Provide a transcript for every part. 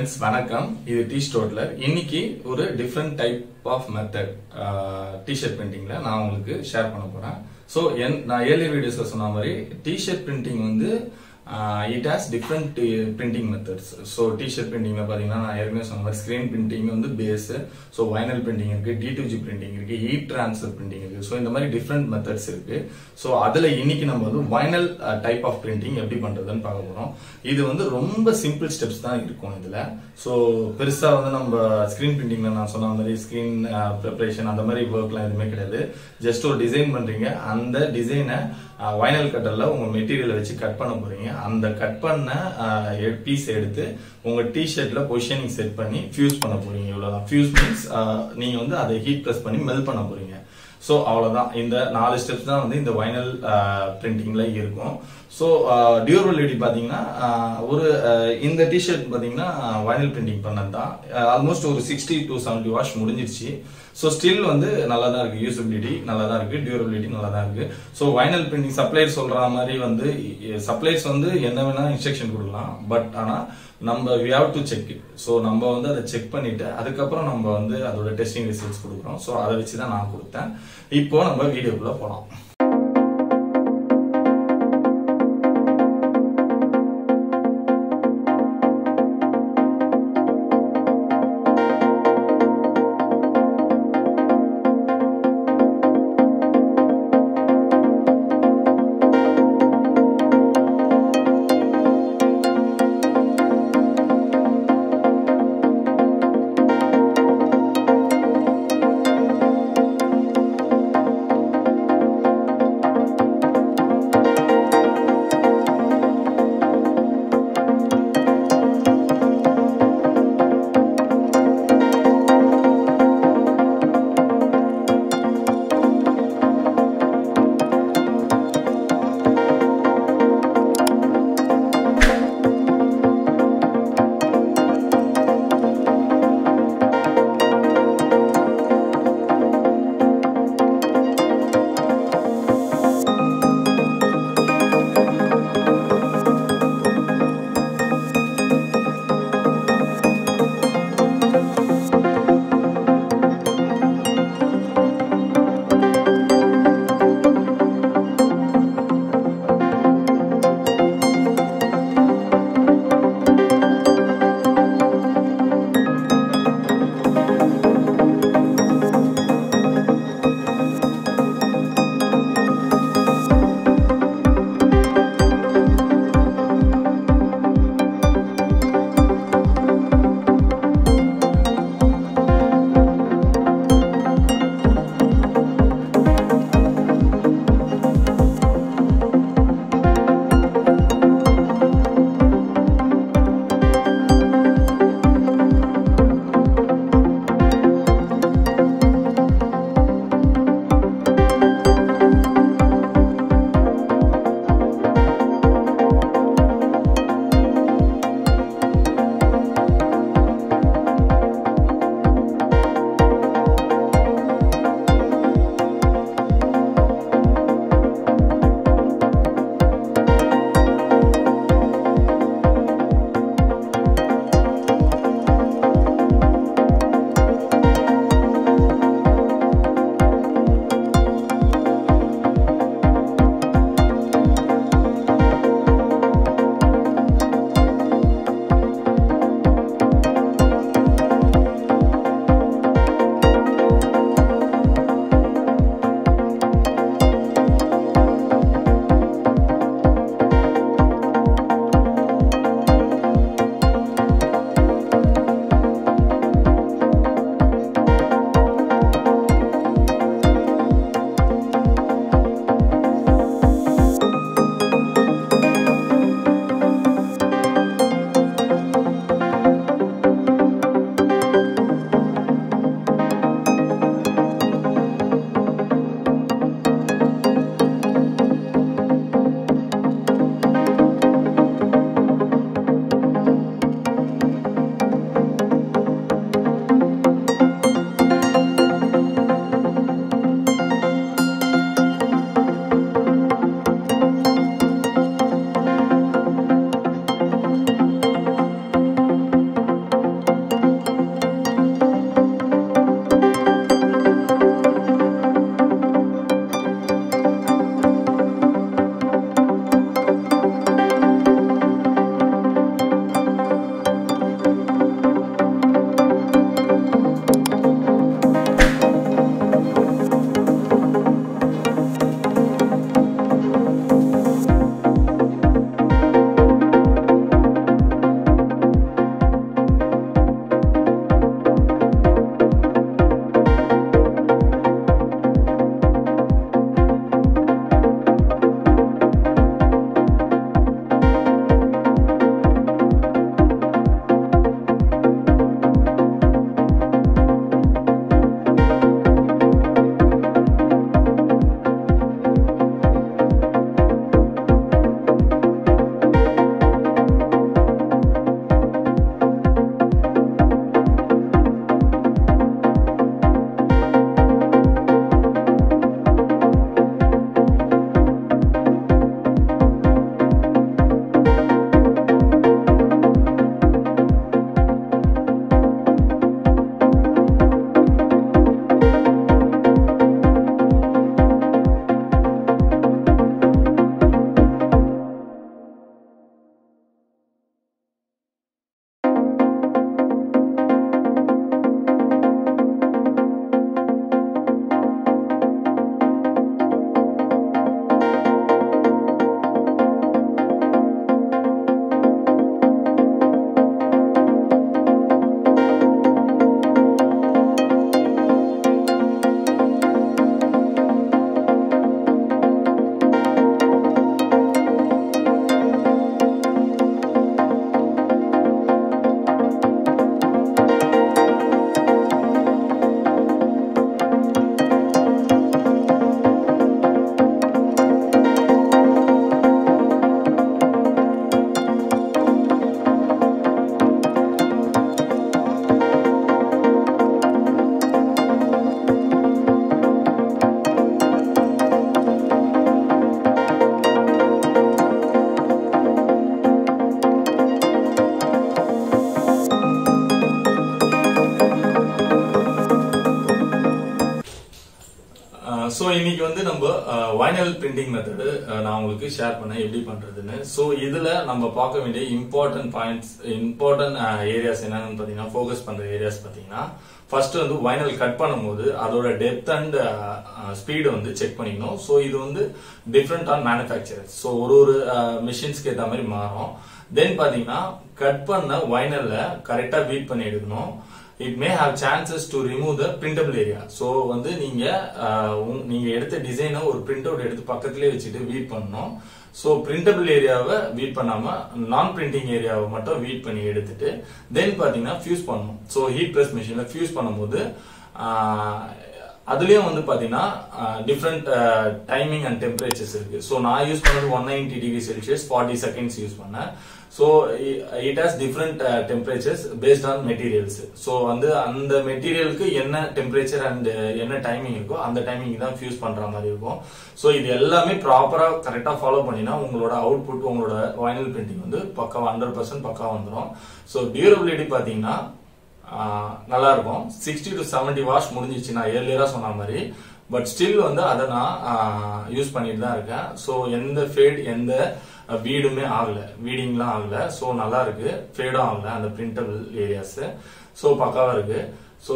friends வணக்கம் இது D ஸ்டோர்ல இன்னைக்கு ஒரு different type of method T-shirt பிரிண்டிங்ல நான் உங்களுக்கு ஷேர் பண்ண போறேன் ஸோ என் நான் ஏர்லியர் வீடியோஸ்ல சொன்ன மாதிரி டிஷர்ட் பிரிண்டிங் வந்து it has different printing methods so T-shirt பிரிண்டிங்ல பாத்தீங்கன்னா நான் ஏற்கனவே சொன்ன மாதிரி ஸ்கிரீன் பிரிண்டிங் வந்து பேஸ் ஸோ வைனல் பிரிண்டிங் இருக்கு டி டு ஜி பிரிண்டிங் இருக்கு இ டிரான்ஸ்ஃபர் பிரிண்டிங் இருக்கு ஸோ இந்த மாதிரி டிஃப்ரெண்ட் மெத்தட்ஸ் இருக்கு ஸோ அதுல இன்னைக்கு நம்ம வந்து வைனல் டைப் ஆஃப் பிரிண்டிங் எப்படி பண்றதுன்னு பார்க்க போறோம் இது வந்து ரொம்ப சிம்பிள் ஸ்டெப்ஸ் தான் இருக்கும் இதுல ஸோ பெருசா வந்து நம்ம ஸ்கிரீன் பிரிண்டிங்ல நான் சொன்ன மாதிரி ஸ்கிரீன் ப்ரிப்பரேஷன் அந்த மாதிரி ஒர்க்லாம் எதுவுமே கிடையாது ஜஸ்ட் ஒரு டிசைன் பண்றீங்க அந்த டிசைனை வைனல் கட்டர்ல உங்க மெட்டீரியலை வச்சு கட் பண்ண போறீங்க அந்த கட் பண்ண பீஸ் எடுத்து உங்க டிஷர்ட்ல பொசிஷனிங் செட் பண்ணி ஃபியூஸ் பண்ண போறீங்க இவ்வளவுதான் ஃபியூஸ் மீன்ஸ் நீங்க வந்து அதை ஹீட் பிரஸ் பண்ணி மெல்ட் பண்ண போறீங்க ஸோ அவ்வளவுதான் இந்த நாலு ஸ்டெப்ஸ் தான் வந்து இந்த வைனல் பிரிண்டிங்ல இருக்கும் ஸோ டியூரபிலிட்டி பார்த்தீங்கன்னா ஒரு இந்த டிஷர்ட் பார்த்தீங்கன்னா வைனல் பிரிண்டிங் பண்ணது தான் ஆல்மோஸ்ட் ஒரு சிக்ஸ்டி டு செவன்டி வாஷ் முடிஞ்சிருச்சு ஸோ ஸ்டில் வந்து நல்லா தான் இருக்கு யூசபிலிட்டி நல்லா தான் இருக்கு டியூரபிலிட்டி நல்லா தான் இருக்கு ஸோ வைனல் பிரிண்டிங் சப்ளையர் சொல்ற மாதிரி வந்து சப்ளைஸ் வந்து என்ன வேணா இன்ஸ்ட்ரக்ஷன் கொடுக்கலாம் பட் ஆனால் நம்ம we have to check it so நம்ம வந்து அதை செக் பண்ணிட்டு அதுக்கப்புறம் நம்ம வந்து அதோட டெஸ்டிங் ரிசல்ட்ஸ் கொடுக்குறோம் ஸோ அதை வச்சு தான் நான் கொடுத்தேன் இப்போ நம்ம வீடியோக்குள்ள போகலாம் ஸோ இன்னைக்கு வந்து நம்ம வைனல் பிரிண்டிங் மெத்தடு நான் உங்களுக்கு ஷேர் பண்ண எப்படி பண்றதுன்னு ஸோ இதுல நம்ம பார்க்க வேண்டிய இம்பார்ட்டன்ட் பாயிண்ட்ஸ் இம்பார்ட்டன்ட் ஏரியாஸ் என்னன்னு பார்த்தீங்கன்னா ஃபோக்கஸ் பண்ற ஏரியாஸ் பார்த்தீங்கன்னா ஃபர்ஸ்ட் வந்து வைனல் கட் பண்ணும்போது அதோட டெப்த் அண்ட் ஸ்பீடு வந்து செக் பண்ணிக்கணும் ஸோ இது வந்து டிஃப்ரெண்ட் ஆன் மேனுஃபேக்சரர் ஸோ ஒரு ஒரு மிஷின்ஸ்க்கு ஏற்ற மாதிரி மாறும் தென் பாத்தீங்கன்னா கட் பண்ண வைனல்ல கரெக்டா பீட் பண்ணி எடுக்கணும் it may have chances to remove the printable area so வந்து நீங்க அஹ், உங்க- நீங்க எடுத்த டிசைனை ஒரு பிரிண்ட் அவுட் எடுத்து பக்கத்துலேயே வச்சுட்டு வீட் பண்ணணும் ஸோ பிரிண்டபிள் ஏரியாவை வீட் பண்ணாம நான் பிரிண்டிங் ஏரியாவை மட்டும் வீட் பண்ணி எடுத்துட்டு தென் பாத்தீங்கன்னா ஃபியூஸ் பண்ணணும் ஸோ ஹீட் பிரஸ் மிஷின்ல ஃபியூஸ் பண்ணும்போது ஆஹ், அதுலயும் வந்து பாத்தீங்கன்னா டிஃப்ரெண்ட் டைமிங் அண்ட் டெம்பரேச்சர்ஸ் இருக்கு ஸோ நான் யூஸ் பண்ணது one ninety degree Celsius forty seconds use பண்ணேன் so it has different temperatures based on materials so வந்து அந்த மெட்டீரியலுக்கு என்ன டெம்பரேச்சர் அண்ட் என்ன டைமிங் இருக்கோ அந்த டைமிங் தான் ஃபியூஸ் பண்ற மாதிரி இருக்கும் ஸோ இது எல்லாமே ப்ராப்பரா கரெக்டா ஃபாலோ பண்ணினா உங்களோட அவுட்புட் உங்களோட வைனல் பிரிண்டிங் வந்து பக்கா ஹண்ட்ரட் பர்சன்ட் பக்கா வந்துடும் ஸோ டியூரபிலிட்டி பாத்தீங்கன்னா ஆஹ் நல்லா இருக்கும் சிக்ஸ்டி டு செவன்டி வாஷ் முடிஞ்சிச்சு நான் ஏர்லியரா சொன்ன மாதிரி பட் ஸ்டில் வந்து அதை நான் யூஸ் பண்ணிட்டு தான் இருக்கேன் ஸோ எந்த ஃபேட் எந்த வீடுமே ஆகல வீடிங்லாம் ஆகல ஸோ நல்லா இருக்கு ஃபேடும் ஆகல அந்த பிரிண்டபிள் ஏரியாஸ் ஸோ பக்காவா இருக்கு ஸோ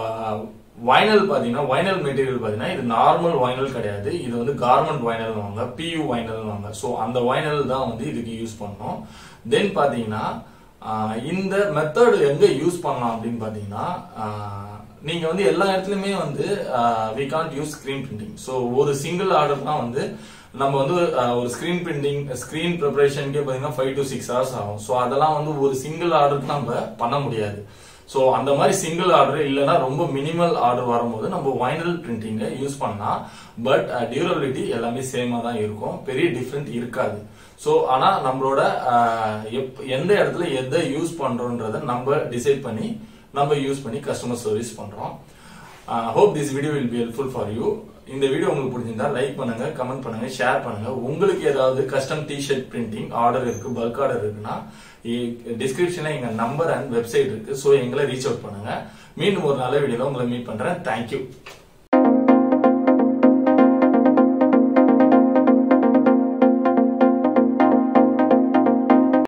வைனல் பாத்தீங்கன்னா வைனல் மெட்டீரியல் பாத்தீங்கன்னா இது நார்மல் வைனல் கிடையாது இது வந்து கார்மெண்ட் வைனல் வாங்க பியூ வைனல் வாங்க ஸோ அந்த வைனல் தான் வந்து இதுக்கு யூஸ் பண்ணோம் தென் பாத்தீங்கன்னா ஆஹ் இந்த மெத்தட் எங்க யூஸ் பண்ணலாம் அப்படின்னு பாத்தீங்கன்னா ஆஹ் நீங்க வந்து எல்லா இடத்துலயுமே வந்து we can't use screen printing so ஒரு சிங்கிள் ஆர்டர்லாம் வந்து நம்ம வந்து ஆஹ் ஒரு ஸ்கிரீன் பிரிண்டிங் ஸ்கிரீன் ப்ரிப்பரேஷனுக்கே பாத்தீங்கன்னா ஃபைவ் டு சிக்ஸ் ஹவர்ஸ் ஆகும் ஸோ அதெல்லாம் வந்து ஒரு சிங்கிள் ஆர்டருக்கு நம்ம பண்ண முடியாது ஸோ அந்த மாதிரி சிங்கிள் ஆர்டர் இல்லைன்னா ரொம்ப மினிமல் ஆர்டர் வரும்போது நம்ம வைனல் பிரிண்டிங்கை யூஸ் பண்ணா பட் டியூரபிலிட்டி எல்லாமே சேமா தான் இருக்கும் பெரிய டிஃப்ரெண்ட் இருக்காது ஸோ ஆனா நம்மளோட அஹ், எப்- எந்த இடத்துல எதை யூஸ் பண்றோன்றத நம்ம டிசைட் பண்ணி நம்ம யூஸ் பண்ணி கஸ்டமர் சர்வீஸ் பண்றோம் hope this video will be helpful for you இந்த வீடியோ உங்களுக்கு பிடிச்சிருந்தா லைக் பண்ணுங்க கமெண்ட் பண்ணுங்க ஷேர் பண்ணுங்க உங்களுக்கு ஏதாவது கஸ்டம் டிஷர்ட் பிரிண்டிங் ஆர்டர் இருக்கு பல்க் ஆர்டர் இருக்குன்னா டிஸ்கிரிப்ஷன்ல எங்க நம்பர் அண்ட் வெப்சைட் இருக்கு ஸோ எங்களை ரீச் அவுட் பண்ணுங்க மீண்டும் ஒரு நல்ல வீடியோல உங்களை மீட் பண்றேன் தேங்க்யூ